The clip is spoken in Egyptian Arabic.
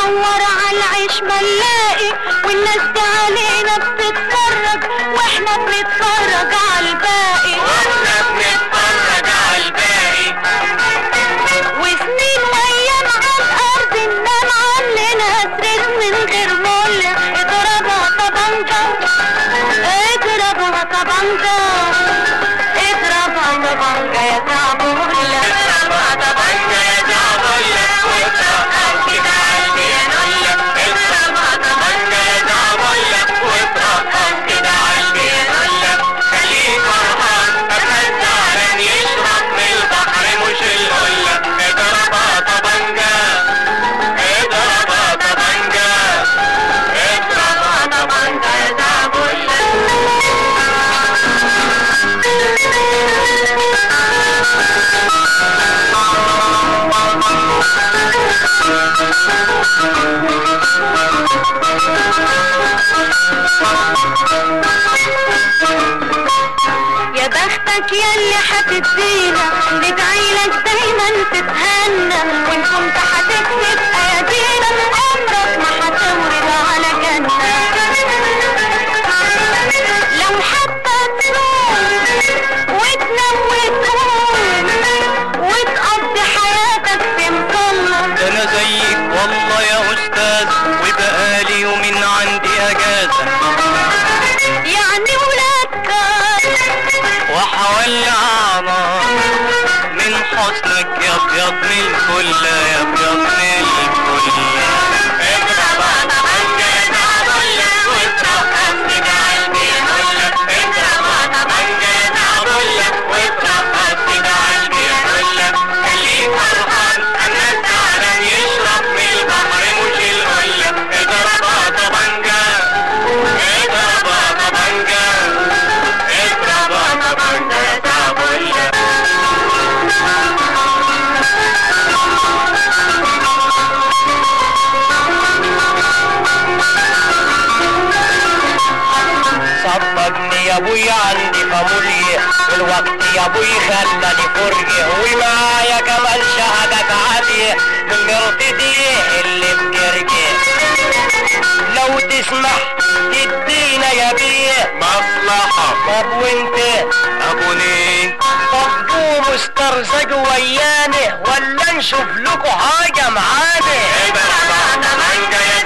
ندور على العيش ما نلاقي والناس دي علينا بتتفرج واحنا بنتفرج على الباقي واحنا بنتفرج على الباقي وسنين وايام على الارض ننام علينا سرير من غير مولة اضربها طبنجة اضربها طبنجة اضربها طبنجة يا زعبولة اضربها طبنجة يا زعبولة واضرب كده قلبي يا نولة اضربها طبنجة يا زعبولة واضرب كده قلبي يا نولة خليك فرحان أسد زعلان يشرب من البحر مش القلة اضربها طبنجة اضربها طبنجة اضربها طبنجة يا زعبولة يا بختك ياللي هتدينا ندعيلك دايما تتهنى وان كنت هتكسب ايادينا عمرك ما هتورد على جنة لو حتى تصوم وتنام وتقوم وتقضي حياتك في مصلى ده انا زيك والله يا استاذ وبقالي يومين عندي اجازه يعني ولادك وحولع نار من حسنك يا ابيض من الكل يا ابيض من الكل اضرب طبنجة يا زعبولة واضرب قصدك قلبي يا نولة اضرب طبنجة يا زعبولة واضرب قصدك قلبي يا نولة خليك فرحان انا زعلان يشرب من البحر مش القلة اضرب طبنجة اضرب طبنجة اضرب طبنجة يا زعبولة صبرني يا ابوي عندي فامولية والوقت يا ابوي خلاني فرجة ومعايا كمان شهادة عالية من مرتدي اللي بجرجة لو تسمح تدينا يا بيه مصلحة طب وانت ابو مين طب قوموا استرزقوا وياني ولا نشوف لكم حاجة معانا اضرب طبنجة يا